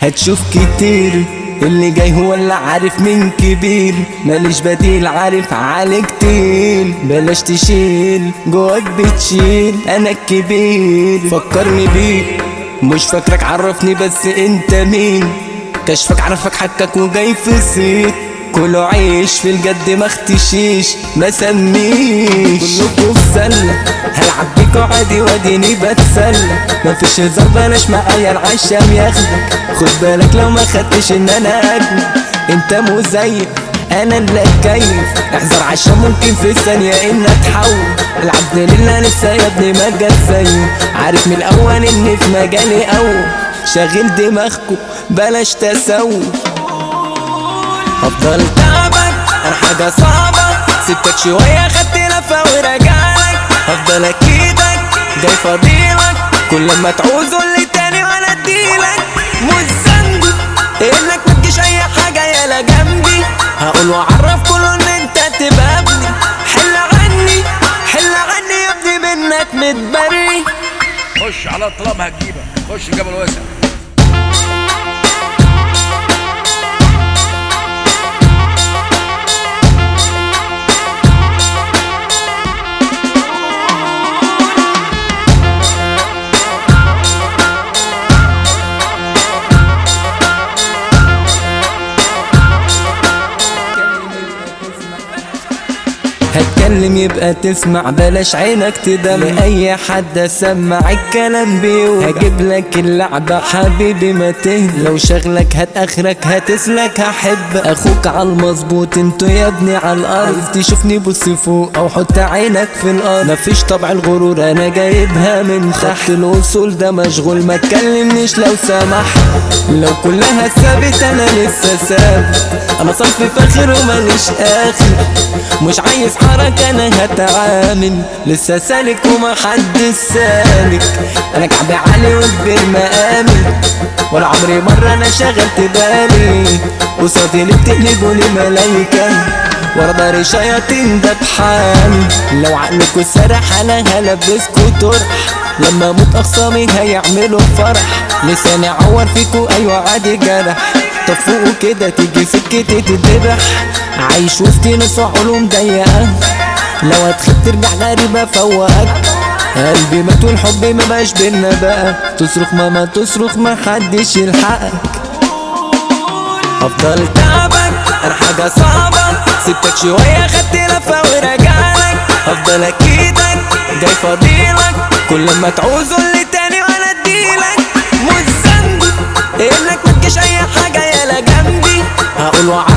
هتشوف كتير اللي جاي هو اللي عارف مين كبير ماليش بديل عارف عليك تقيل بلاش تشيل جواك بتشيل انا الكبير فكرني بيك مش فاكرك عرفني بس انت مين كشفك عرفك حكك وجاي في صيت كله عيش في الجد ما اختشيش ما سميش كلكوا في سلة هلعب بيكوا عادي واديني بتسلى مفيش هزار بلاش معايا العشام ياخدك خد بالك لو ما خدتش ان انا اجمل انت مزيف انا اللي كيف احذر عشان ممكن في ثانية ان اتحول العبد لله لسه يا ابني ما جت زيه عارف من الاول ان في مجالي اول شاغل دماغكوا بلاش تسوي افضل تعبك انا حاجة صعبة سبتك شوية خدت لفة ورجعلك افضل اكيدك جاي فضيلك كل ما تعوزه اللي تاني وانا اديلك مش ذنبي انك متجيش اي حاجة يالا جنبي هقول واعرف كله ان انت تبقى ابني حل عني حل عني يا ابني منك متبري خش على الطلاب هتجيبك خش جبل واسع هتكلم يبقى تسمع بلاش عينك تدم لأي حد اسمع الكلام بيه هجيب لك اللعبة حبيبي ما تهدى لو شغلك هات اخرك هتسلك هحب اخوك على المظبوط انتوا يا ابني على الارض تشوفني بص فوق او حط عينك في الارض مفيش طبع الغرور انا جايبها من تحت الاصول ده مشغول ما تكلمنيش لو سمحت لو كلها ثابت انا لسه ثابت انا صنف فاخر وماليش اخر مش عايز حركة انا هتعامل لسه سالك وما حد سالك انا كعبي عالي وكبير مقامي ولا عمري مرة انا شغلت بالي قصادي اللي بتقلبوا لي ملايكة ورا داري شياطين ده بحالي لو عقلكوا سرح انا هلبسكوا طرح لما اموت اخصامي هيعملوا فرح لساني عور فيكوا ايوه عادي جرح طب فوقوا كده تيجي سكتي تتذبح عايش وسط ناس علوم ضيقة لو هتخيب ترجع غريبة فوقك قلبي مات والحب ما بقاش بينا بقى تصرخ ماما تصرخ ما حدش يلحقك افضل تعبك انا حاجة صعبة سبتك شوية خدت لفة ورجعلك افضل اكيدك جاي فضيلك كل ما تعوزه اللي تاني وانا اديلك مش ذنبي انك متجيش اي حاجة يالا جنبي هقول وعد